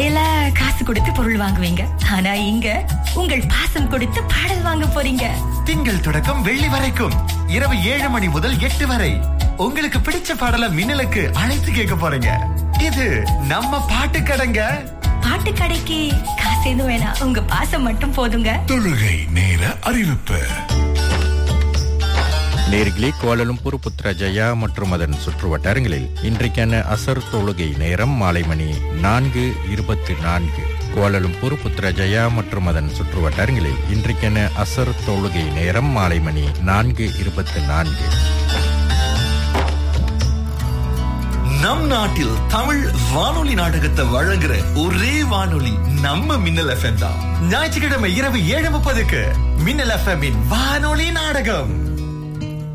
கடையில காசு கொடுத்து பொருள் வாங்குவீங்க ஆனா இங்க உங்கள் பாசம் கொடுத்து பாடல் வாங்க போறீங்க திங்கள் தொடக்கம் வெள்ளி வரைக்கும் இரவு ஏழு மணி முதல் எட்டு வரை உங்களுக்கு பிடிச்ச பாடல மின்னலுக்கு அழைத்து கேட்க போறீங்க இது நம்ம பாட்டு கடைங்க பாட்டு கடைக்கு காசு எதுவும் வேணாம் உங்க பாசம் மட்டும் போதுங்க தொழுகை நேர அறிவிப்பு நேர்களே கோலலும்பூர் புத்ரஜயா மற்றும் அதன் சுற்று வட்டாரங்களில் இன்றைக்கான அசர் தொழுகை நேரம் மாலை மணி நான்கு இருபத்தி நான்கு கோலலும்பூர் புத்ரஜயா மற்றும் அதன் சுற்று வட்டாரங்களில் இன்றைக்கான அசர் தொழுகை நேரம் மாலை மணி நான்கு இருபத்தி நான்கு நம் நாட்டில் தமிழ் வானொலி நாடகத்தை வழங்குற ஒரே வானொலி நம்ம மின்னல் எஃப்எம் தான் ஞாயிற்றுக்கிழமை இரவு ஏழு முப்பதுக்கு மின்னல் எஃப்எம் வானொலி நாடகம்